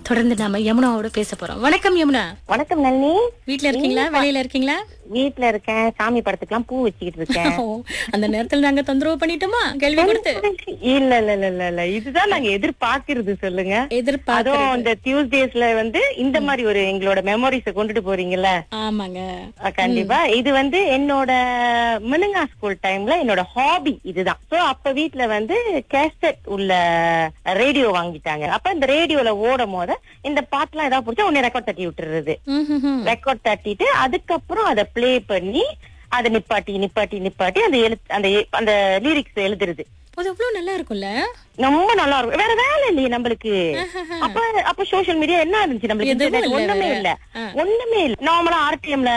தொடர்ந்து நாம யமுனாவோட பேச போறோம் வணக்கம் யமுனா வணக்கம் நளினி வீட்ல இருக்கீங்களா வெளியில இருக்கீங்களா வீட்ல இருக்கேன் சாமி படத்துக்குலாம் பூ வச்சுக்கிட்டு இருக்கேன் ஓ, அந்த நேரத்துல நாங்க தொந்தரவு பண்ணிட்டோமா கேள்வி கொடுத்து இல்ல இல்ல இல்ல இல்ல இல்ல இதுதான் நாங்க எதிர்பார்க்கிறது சொல்லுங்க எதிர்பார்க்க அதுவும் இந்த டியூஸ்டேஸ்ல வந்து இந்த மாதிரி ஒரு எங்களோட மெமரிஸ கொண்டுட்டு போறீங்கல்ல ஆமாங்க அஹ் கண்டிப்பா இது வந்து என்னோட மினுங்கா ஸ்கூல் டைம்ல என்னோட ஹாபி இதுதான் சோ அப்ப வீட்ல வந்து கேசட் உள்ள ரேடியோ வாங்கிட்டாங்க அப்ப இந்த ரேடியோல ஓடும் போது இந்த பாட்டுலாம் ஏதாவது பிடிச்சா உடனே ரெக்கார்ட் தட்டி விட்டுறது ம்ஹும்ஹும். ரெக்கார்ட் தட்டிட்டு அதுக்கப்புறம் அதை ப்ளே பண்ணி அதை நிப்பாட்டி நிப்பாட்டி நிப்பாட்டி அந்த எழு அந்த எ- அந்த லிரிக்ஸ் எழுதுறது அது எவ்வளவு நல்லா இருக்கும்ல ரொம்ப நல்லா இருக்கும் வேற வேலை இல்லையே நம்மளுக்கு அப்ப அப்ப சோசியல் மீடியா என்ன இருந்துச்சு நம்மளுக்கு எதுவும் internet இல்ல ஒண்ணுமே வேற. இல்ல ஆ. ஒண்ணுமே இல்ல நார்மலா ஆர்டிஎம்ல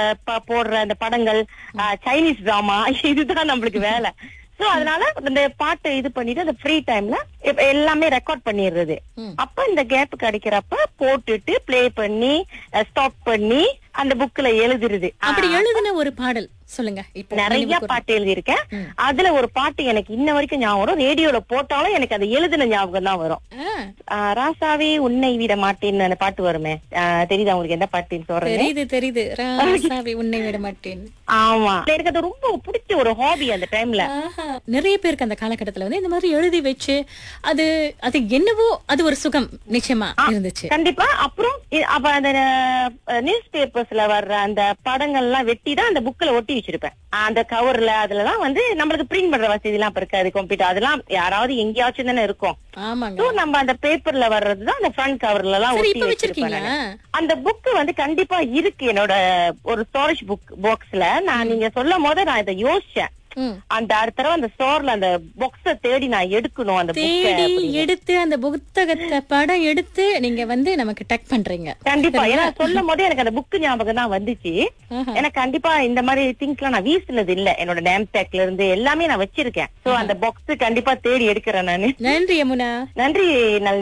போடுற அந்த படங்கள் ஆ, சைனீஸ் டிராமா இதுதான் நம்மளுக்கு வேலை சோ அதனால இந்த பாட்டை இது பண்ணிட்டு அந்த ஃப்ரீ டைம்ல எல்லாமே ரெக்கார்ட் பண்ணிடுறது ம். அப்ப இந்த கேப் கிடைக்கிறப்ப போட்டுட்டு ப்ளே பண்ணி ஸ்டாப் பண்ணி அந்த புக்ல எழுதுறது அப்படி எழுதின ஒரு பாடல் சொல்லுங்க இப்போ நிறைய நினைவுக்கு வரும். பாட்டு எழுதியிருக்கேன் ம். அதுல ஒரு பாட்டு எனக்கு இன்ன வரைக்கும் ஞாபகம் வரும் ரேடியோல போட்டாலும் எனக்கு அது எழுதின ஞாபகம் தான் வரும் ஆ, ஆ, ராசாவே உன்னை விட மாட்டேன்னு அந்த பாட்டு வருமே ஆ, தெரியுதா உங்களுக்கு எந்த பாட்டுன்னு சொல்றேன் தெரியுது தெரியுது ராசாவே உன்னை விட மாட்டேன் ஆமா எனக்கு அது ரொம்ப பிடிச்ச ஒரு ஹாபி அந்த டைம்ல ஆஹா. நிறைய பேருக்கு அந்த காலகட்டத்துல வந்து இந்த மாதிரி எழுதி வச்சு அது அது என்னவோ அது ஒரு சுகம் நிச்சயமா இருந்துச்சு கண்டிப்பா அப்புறம் இ- அப்ப அந்த நியூஸ் பேப்பர்ஸ்ல வர்ற அந்த படங்கள் எல்லாம் வெட்டி தான் அந்த புக்ல ஒட்டி வச்சிருப்பேன் அந்த கவர்ல அதுலலாம் வந்து நம்மளுக்கு பிரிண்ட் பண்ற வசதி எல்லாம் இப்ப இருக்காது கம்ப்யூட்டர் அதெல்லாம் யாராவது எங்கேயாச்சும் தானே இருக்கும் ஆமாங்க So, நம்ம அந்த பேப்பர்ல வர்றதுதான் அந்த ஃப்ரண்ட் கவர்ல எல்லாம் சரி ஒட்டி இப்ப வச்சிருப்பேன் வச்சிருக்கீங்களா நானு. அந்த புக் வந்து கண்டிப்பா இருக்கு என்னோட ஒரு ஸ்டோரேஜ் புக் பாக்ஸ்ல நான் நீங்க சொல்லும் போது நான் இதை யோசிச்சேன் ம். அந்த அடுத்த தடவை அந்த ஸ்டோர்ல அந்த பாக்ஸ தேடி நான் எடுக்கணும் அந்த தேடி புக்க எடுத்து அந்த புத்தகத்தை படம் எடுத்து நீங்க வந்து நமக்கு டக் பண்றீங்க கண்டிப்பா ஏன்னா சொல்லும் போதே எனக்கு அந்த புக் ஞாபகம் தான் வந்துச்சு ஆஹா. எனக்கு கண்டிப்பா இந்த மாதிரி திங்ஸ் எல்லாம் நான் வீசினது இல்ல என்னோட நேம் டேக்ல இருந்து எல்லாமே நான் வச்சிருக்கேன் சோ அந்த பாக்ஸ் கண்டிப்பா தேடி எடுக்கிறேன் நானு நன்றி யமுனா நன்றி நல்